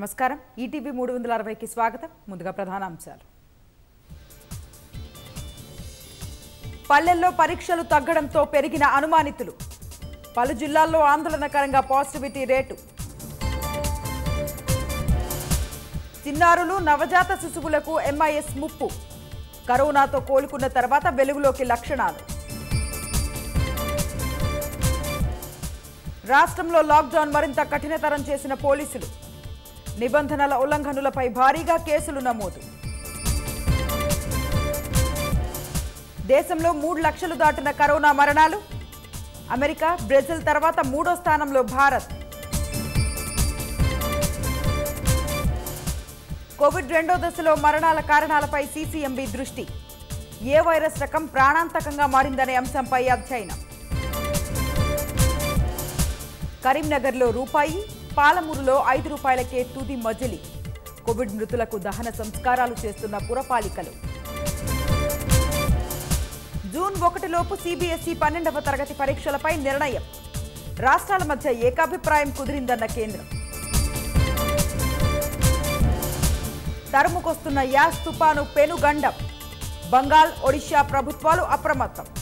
నమస్కారం ఈటీవీ మూడు వందల అరవైకి స్వాగతం ముందుగా ప్రధాన అంశాలు పల్లెల్లో పరీక్షలు తగ్గడంతో పెరిగిన అనుమానితులు పలు జిల్లాల్లో ఆందోళనకరంగా పాజిటివిటీ రేటు చిన్నారులు నవజాత శిశువులకు ఎంఐఎస్ ముప్పు కరోనాతో కోలుకున్న తర్వాత వెలుగులోకి లక్షణాలు రాష్ట్రంలో లాక్డౌన్ మరింత కఠినతరం చేసిన పోలీసులు నిబంధనల ఉల్లంఘనలపై భారీగా కేసులు నమోదు దేశంలో మూడు లక్షలు దాటిన కరోనా మరణాలు అమెరికా బ్రెజిల్ తర్వాత మూడో స్థానంలో భారత్ కోవిడ్ రెండో దశలో మరణాల కారణాలపై సీసీఎంబీ దృష్టి ఏ వైరస్ రకం ప్రాణాంతకంగా మారిందనే అంశంపై అధ్యయనం కరీంనగర్లో రూపాయి పాలమూరులో ఐదు రూపాయలకే తుది మజిలీ కోవిడ్ మృతులకు దహన సంస్కారాలు చేస్తున్న పురపాలికలు జూన్ ఒకటిలోపు సిబిఎస్ఈ పన్నెండవ తరగతి పరీక్షలపై నిర్ణయం రాష్ట్రాల మధ్య ఏకాభిప్రాయం కుదిరిందన్న కేంద్రం తరుముకొస్తున్న యాస్ తుపాను పెనుగండం బంగాల్ ఒడిశా ప్రభుత్వాలు అప్రమత్తం